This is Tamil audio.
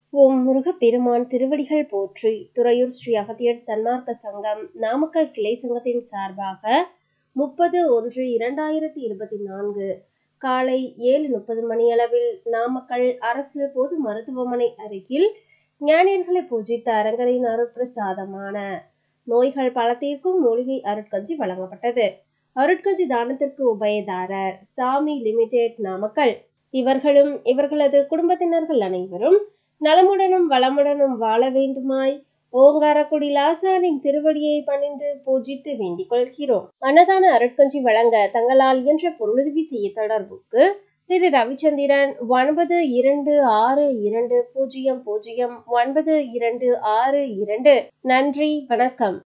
ஓம் முருகப்பெருமான் திருவடிகள் போற்றி துறையூர் ஸ்ரீ அகத்தியர் சன்மார்க்க சங்கம் நாமக்கல் கிளை சங்கத்தின் சார்பாக முப்பது ஒன்று இரண்டாயிரத்தி இருபத்தி நான்கு காலை ஏழு முப்பது மணியளவில் நாமக்கல் அரசு பொது மருத்துவமனை அருகில் ஞானியர்களை பூஜித்த அரங்கரின் அருட்பிரசாதமான நோய்கள் பல தீர்க்கும் மூலிகை அருட்கஞ்சி வழங்கப்பட்டது அருட்கஞ்சி தானத்திற்கு உபயதாரர் சாமி லிமிடெட் நாமக்கல் இவர்களும் இவர்களது குடும்பத்தினர்கள் அனைவரும் நலமுடனும் வளமுடனும் வாழ வேண்டுமாய் ஓங்காரக்குடி லாசானின் திருவடியை பணிந்து பூஜித்து வேண்டிக் கொள்கிறோம் அன்னதான அருட்கஞ்சி வழங்க தங்களால் என்ற பொருளுதவி செய்ய தொடர்புக்கு திரு ரவிச்சந்திரன் ஒன்பது இரண்டு ஆறு இரண்டு பூஜ்ஜியம் பூஜ்ஜியம் ஒன்பது இரண்டு ஆறு இரண்டு நன்றி வணக்கம்